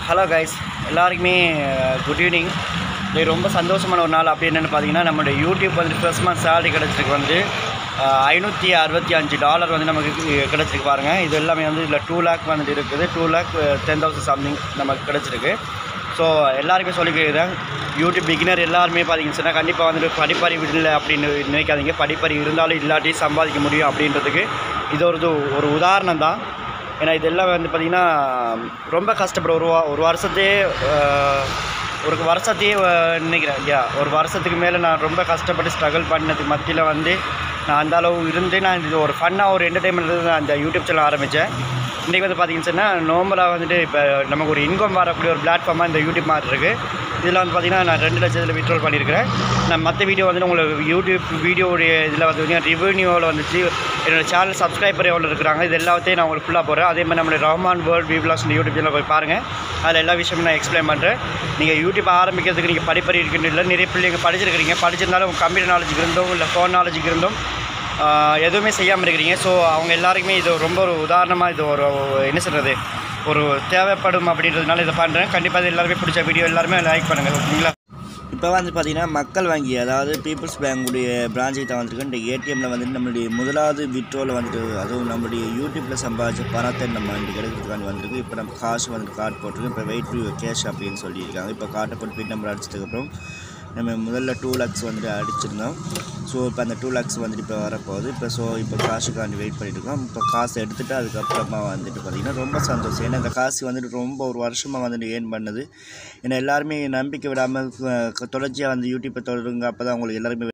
hello guys எல்லாருக்குமே good evening இது ரொம்ப சந்தோஷமான ஒரு நாள் அப்படி என்னென்னு பார்த்தீங்கன்னா நம்மளுடைய யூடியூப் வந்து ஃபர்ஸ்ட் மந்த் சேலரி கிடச்சிருக்கு வந்து ஐநூற்றி அறுபத்தி அஞ்சு டாலர் வந்து நமக்கு கி- கிடச்சிருக்கு பாருங்கள் இது எல்லாமே வந்து இதில் டூ லேக் வந்துட்டு இருக்குது two lakh ten thousand something நமக்கு கிடச்சிருக்கு ஸோ எல்லாருக்குமே சொல்லிக்கிறேன் யூடியூப் பிகினர் எல்லாருமே பார்த்தீங்கன்னு சொன்னால் கண்டிப்பாக வந்துட்டு படிப்பறிவு இல்லை அப்படின்னு நினைக்காதீங்க படிப்பறிவு இருந்தாலும் இல்லாட்டி சம்பாதிக்க முடியும் அப்படின்றதுக்கு இது ஒரு இது ஒரு உதாரணம் தான் ஏன்னா இதெல்லாம் வந்து பார்த்திங்கன்னா ரொம்ப கஷ்டப்படும் ஒரு வா- ஒரு வருஷத்தையே ஆஹ், ஒரு வருஷத்தையே ஆஹ், நினைக்கிறேன் ஐயா ஒரு வருஷத்துக்கு மேலே நான் ரொம்ப கஷ்டப்பட்டு ஸ்ட்ரகிள் பண்ணதுக்கு மத்தியில் வந்து நான் அந்த அளவு இருந்து நான் இது ஒரு ஃபன்னாக ஒரு என்டர்டைன்மெண்ட் அந்த யூடியூப் சேனல் ஆரம்பித்தேன் இன்றைக்கி வந்து பார்த்தீங்கன்னு சொன்னால் நோம்பலாக வந்துட்டு இப்போ நமக்கு ஒரு இன்கம் வரக்கூடிய ஒரு பிளாட்ஃபார்மாக இந்த யூடியூப் மாதிரி இருக்குது இதில் வந்து பார்த்திங்கன்னா நான் ரெண்டு லட்சத்தில் விட்ரோல் பண்ணியிருக்கிறேன் நான் மற்ற வீடியோ வந்து உங்களுக்கு யூடியூப் வீடியோடைய இதில் வந்து பார்த்தீங்கன்னா ரிவன்யூவில் வந்துச்சு என்னோடய சேனல் சப்ஸ்கிரைபர் எவ்வளோ இருக்கிறாங்க இது எல்லாத்தையும் நான் உங்களுக்கு ஃபுல்லாக போகிறேன் அதே மாதிரி நம்மளுடைய Rahman world vlogs YouTube channel போய் பாருங்கள் அதில் எல்லா விஷயமும் நான் எக்ஸ்பிளைன் பண்ணுறேன் நீங்கள் யூடியூப் ஆரம்பிக்கிறதுக்கு நீங்கள் படிப்பறி இருக்குன்னு இல்லை நிறைய பிள்ளைங்க படிச்சிருக்கிறீங்க படிச்சிருந்தாலும் கம்ப்யூட்டர் நாலேஜுக்கு இருந்தும் இல்லை ஃபோன் நாலேஜுக்கு இருந்தும் ஆஹ் எதுவுமே செய்யாமல் இருக்கிறீங்க ஸோ அவங்க எல்லாருக்குமே இது ரொம்ப ஒரு உதாரணமாக இது ஒரு என்ன சொல்கிறது ஒரு தேவைப்படும் அப்படின்றதுனால இதை பண்ணுறேன் கண்டிப்பாக இது எல்லாருமே பிடிச்ச வீடியோ எல்லாருமே லைக் பண்ணுங்கள் ஓகேங்களா இப்போ வந்து பார்த்தீங்கன்னா மக்கள் வங்கி அதாவது பீப்புள்ஸ் பேங்குடைய பிரான்ச்சுக்கு தான் வந்திருக்கு இந்த ஏடிஎம்மில் வந்துட்டு நம்மளுடைய முதலாவது விட்ரோவில் வந்துட்டு அதுவும் நம்மளுடைய யூடியூப்பில் சம்பாதிச்ச பணத்தை நம்ம இன்றைக்கி எடுக்கிறதுக்காண்டி வந்திருக்கு இப்போ நம்ம காசு வந்துட்டு கார்டு போட்டிருக்கோம் இப்போ வெயிட் டு கேஷ் அப்படின்னு சொல்லியிருக்காங்க இப்போ கார்டை போட்டு பின் நம்பர் அடிச்சதுக்கப்புறம் நம்ம முதல்ல டூ லேக்ஸ் வந்துட்டு அடிச்சிருந்தோம் ஸோ இப்போ அந்த டூ லேக்ஸ் வந்துட்டு இப்போ வரப்போகுது இப்போ ஸோ இப்போ காசுக்காண்டி வெயிட் பண்ணிட்டு இருக்கோம் இப்போ காசை எடுத்துகிட்டு அதுக்கப்புறமா வந்துட்டு பார்த்திங்கன்னா ரொம்ப சந்தோஷம் ஏன்னா இந்த காசு வந்துட்டு ரொம்ப ஒரு வருஷமாக வந்துட்டு ஏர்ன் பண்ணுது ஏன்னா எல்லாருமே நம்பிக்கை விடாமல் தொடர்ச்சியாக வந்து யூடியூப்பை தொடருங்க அப்போ தான் உங்களுக்கு எல்லாருமே